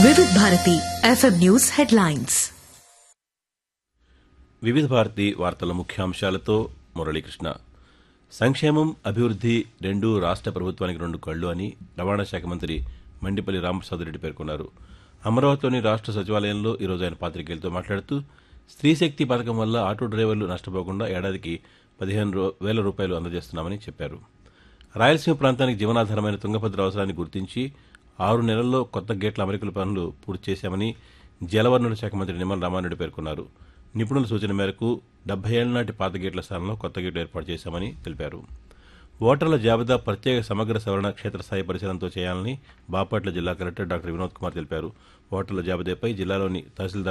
వివిధ Bharati FM news headlines వివిధ భారతి వార్తల ముఖ్యాంశాలతో మురళీకృష్ణ సంక్షేమం అభివృద్ధి రెండూ రాష్ట్ర ప్రభుత్వానికి రెండు కళ్ళు అని రవాణా శాఖ మంత్రి మండిపల్లి రామప్రసాద్ రెడ్డి పేర్కొన్నారు అమరావతిలోని రాష్ట్ర సచివాలయంలో ఈరోజు ఆయన పాతికేయులతో మాట్లాడుతూ స్త్రీశక్తి పథకం వల్ల ఆటో డ్రైవర్లు నష్టపోకుండా ఏడాదికి పదిహేను రూ- వేల రూపాయలు అందజేస్తున్నామని చెప్పారు రాయలసీమ ప్రాంతానికి జీవనాధారమైన తుంగభద్ర అవసరాన్ని గుర్తించి ఆరు నెలల్లో కొత్త గేట్ల అమరికల పనులు పూర్తి చేశామని జలవనరుల శాఖ మంత్రి నిమ్మల రామారెడ్డి పేర్కొన్నారు నిపుణుల సూచన మేరకు డెబ్బై ఏళ్ల నాటి పాత గేట్ల స్థానంలో కొత్త గేట్లు ఏర్పాటు చేశామని తెలిపారు ఓటర్ల జాబితా ప్రత్యేక సమగ్ర సవరణ క్షేత్రస్థాయి పరిశీలనతో చేయాలని బాపట్ల జిల్లా కలెక్టర్ డాక్టర్ వినోద్ కుమార్ తెలిపారు ఓటర్ల జాబితాపై జిల్లాలోని తహసీల్దార్